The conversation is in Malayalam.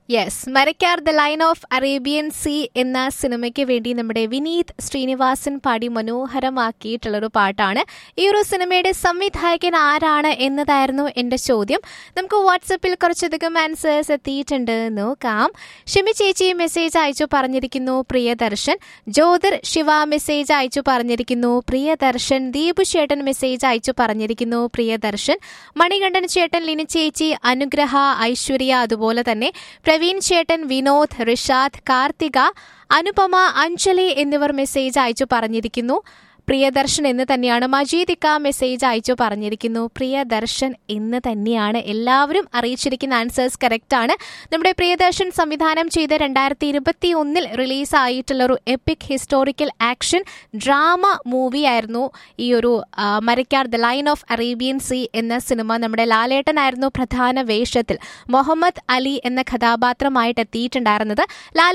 yes Marakkar the lion of Arabian sea എന്ന സിനിമയ്ക്ക് വേണ്ടി നമ്മുടെ വിനീത് ശ്രീനിവാസൻ പാടി മനോഹരമാക്കിയിട്ടുള്ളൊരു പാട്ടാണ് ഈ ഒരു സിനിമയുടെ സംവിധായകൻ ആരാണ് എന്നതായിരുന്നു എൻ്റെ ചോദ്യം നമുക്ക് വാട്സപ്പിൽ കുറച്ചധികം ആൻസേഴ്സ് എത്തിയിട്ടുണ്ട് നോക്കാം ഷിമി ചേച്ചി മെസ്സേജ് അയച്ചു പറഞ്ഞിരിക്കുന്നു പ്രിയദർശൻ ജ്യോതിർ ശിവ മെസ്സേജ് അയച്ചു പറഞ്ഞിരിക്കുന്നു പ്രിയദർശൻ ദീപു ചേട്ടൻ മെസ്സേജ് അയച്ചു പറഞ്ഞിരിക്കുന്നു പ്രിയദർശൻ മണികണ്ഠൻ ചേട്ടൻ ലിനി ചേച്ചി അനുഗ്രഹ ഐശ്വര്യ അതുപോലെ തന്നെ പ്രവീൺ ചേട്ടൻ വിനോദ് റിഷാദ് കാർത്തിക അനുപമ അഞ്ജലി എന്നിവർ മെസ്സേജ് അയച്ചു പറഞ്ഞിരിക്കുന്നു പ്രിയദർശൻ എന്ന് തന്നെയാണ് മജീദിക്ക മെസ്സേജ് അയച്ചു പറഞ്ഞിരിക്കുന്നു പ്രിയദർശൻ എന്ന് തന്നെയാണ് എല്ലാവരും അറിയിച്ചിരിക്കുന്ന ആൻസേഴ്സ് കറക്റ്റ് ആണ് നമ്മുടെ പ്രിയദർശൻ സംവിധാനം ചെയ്ത രണ്ടായിരത്തി ഇരുപത്തി ഒന്നിൽ റിലീസായിട്ടുള്ള ഒരു എപ്പിക് ഹിസ്റ്റോറിക്കൽ ആക്ഷൻ ഡ്രാമ മൂവിയായിരുന്നു ഈ ഒരു ആ, Marakkar the lion of Arabian sea എന്ന സിനിമ നമ്മുടെ ലാലേട്ടനായിരുന്നു പ്രധാന വേഷത്തിൽ മുഹമ്മദ് അലി എന്ന കഥാപാത്രമായിട്ട് എത്തിയിട്ടുണ്ടായിരുന്നത് ലാൽ